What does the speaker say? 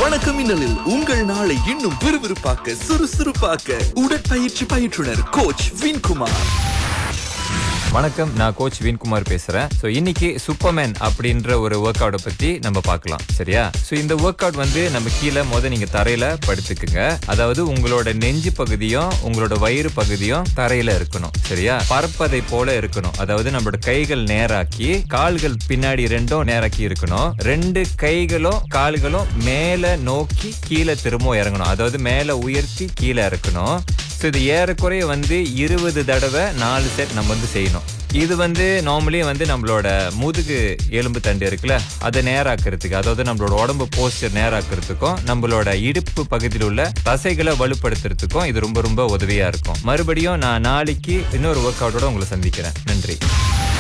வணக்கம் மின்னலில் உங்கள் நாளை இன்னும் விறுவிறுப்பாக்க சுறுசுறுப்பாக்க உடற்பயிற்சி பயிற்றுனர் கோச் வின்குமார் வணக்கம் நான் கோச் வீன்குமார் பேசுறேன் ஸோ இன்னைக்கு சூப்பர்மேன் அப்படின்ற ஒரு ஒர்க் அவுட்டை பத்தி நம்ம பார்க்கலாம் சரியா ஸோ இந்த ஒர்க் அவுட் வந்து நம்ம கீழே முத நீங்க தரையில படுத்துக்குங்க அதாவது உங்களோட நெஞ்சு பகுதியும் உங்களோட வயிறு பகுதியும் தரையில இருக்கணும் சரியா பறப்பதை போல இருக்கணும் அதாவது நம்மளோட கைகள் நேராக்கி கால்கள் பின்னாடி ரெண்டும் நேராக்கி இருக்கணும் ரெண்டு கைகளும் கால்களும் மேல நோக்கி கீழே திரும்ப இறங்கணும் அதாவது மேல உயர்த்தி கீழே இறக்கணும் ஸோ இது ஏறக்குறைய வந்து இருபது தடவை நாலு செட் நம்ம வந்து செய்யணும் இது வந்து நார்மலி வந்து நம்மளோட முதுகு எலும்பு தண்டு இருக்குல்ல அதை நேராக்கிறதுக்கு அதாவது நம்மளோட உடம்பு போஸ்டர் நேராக்கிறதுக்கும் நம்மளோட இடுப்பு பகுதியில் உள்ள தசைகளை வலுப்படுத்துறதுக்கும் இது ரொம்ப ரொம்ப உதவியா இருக்கும் மறுபடியும் நான் நாளைக்கு இன்னொரு ஒர்க் அவுட்டோட உங்களை சந்திக்கிறேன் நன்றி